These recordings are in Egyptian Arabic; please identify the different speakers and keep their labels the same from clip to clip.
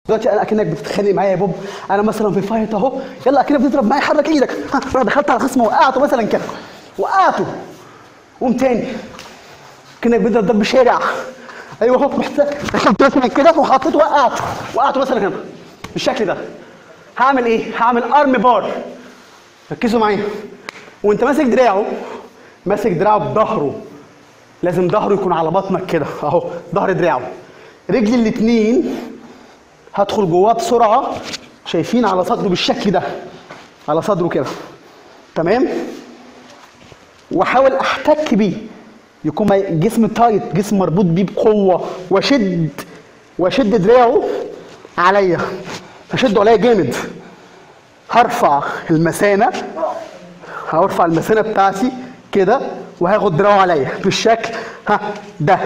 Speaker 1: دلوقتي انا اكنك بتتخانق معايا يا بوب انا مثلا في فايت اهو يلا اكنك بتضرب معايا حرك ايدك ها انا دخلت على الخصم وقعته مثلا كده وقعته قوم تاني كانك بتضرب ضرب شارع ايوه اهو رحت دخلت مثلا كده وحطيته وقعته وقعته مثلا هنا بالشكل ده هعمل ايه؟ هعمل ارم بار ركزوا معايا وانت ماسك دراعه ماسك دراعه بظهره لازم ظهره يكون على بطنك كده اهو ظهر دراعه رجلي الاتنين هدخل جواه بسرعه شايفين على صدره بالشكل ده على صدره كده تمام واحاول احتك بيه يكون جسم تايت جسم مربوط بيه بقوه واشد واشد دراعه عليا هشده عليا جامد هرفع المثانه هرفع المثانه بتاعتي كده وهاخد دراعه عليا بالشكل ها ده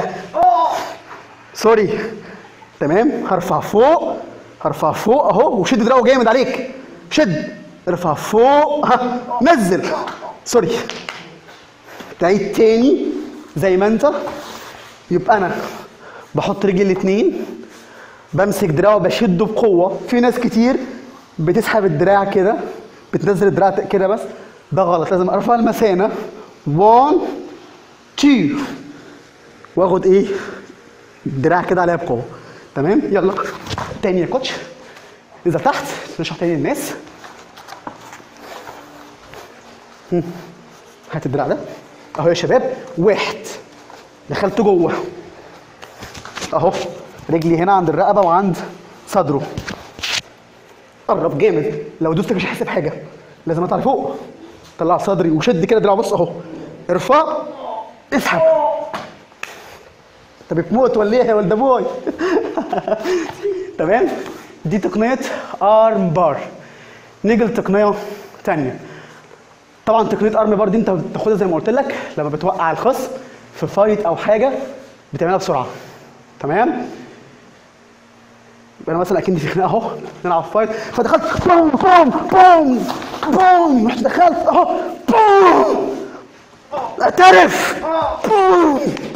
Speaker 1: سوري تمام هرفع فوق هرفع فوق اهو وشد دراعه جامد عليك شد ارفع فوق ها نزل سوري تعيد تاني زي ما انت يبقى انا بحط رجلي الاتنين بمسك دراعه بشده بقوه في ناس كتير بتسحب الدراع كده بتنزل الدراع كده بس ده غلط لازم ارفع المثانه 1 2 واخد ايه الدراع كده عليها بقوه تمام يلا تاني يا كوتش انزل تحت نشرح تاني للناس هم. هات الدراع ده اهو يا شباب واحد دخلت جوه اهو رجلي هنا عند الرقبه وعند صدره قرب جامد لو دوستك مش هحس بحاجه لازم اطلع لفوق طلع صدري وشد كده دراع بص اهو ارفع اسحب انت بتموت ولا ايه يا ولد ابوي تمام دي تقنيه ارم بار نيجي لتقنيه ثانيه طبعا تقنيه ارم بار دي انت بتاخدها زي ما قلت لك لما بتوقع الخصم في فايت او حاجه بتعملها بسرعه تمام يبقى انا مثلا اكني في خناقه اهو نلعب فايت فدخلت بوم بوم بوم بوم رحت دخلت اهو بوم اعترف بوم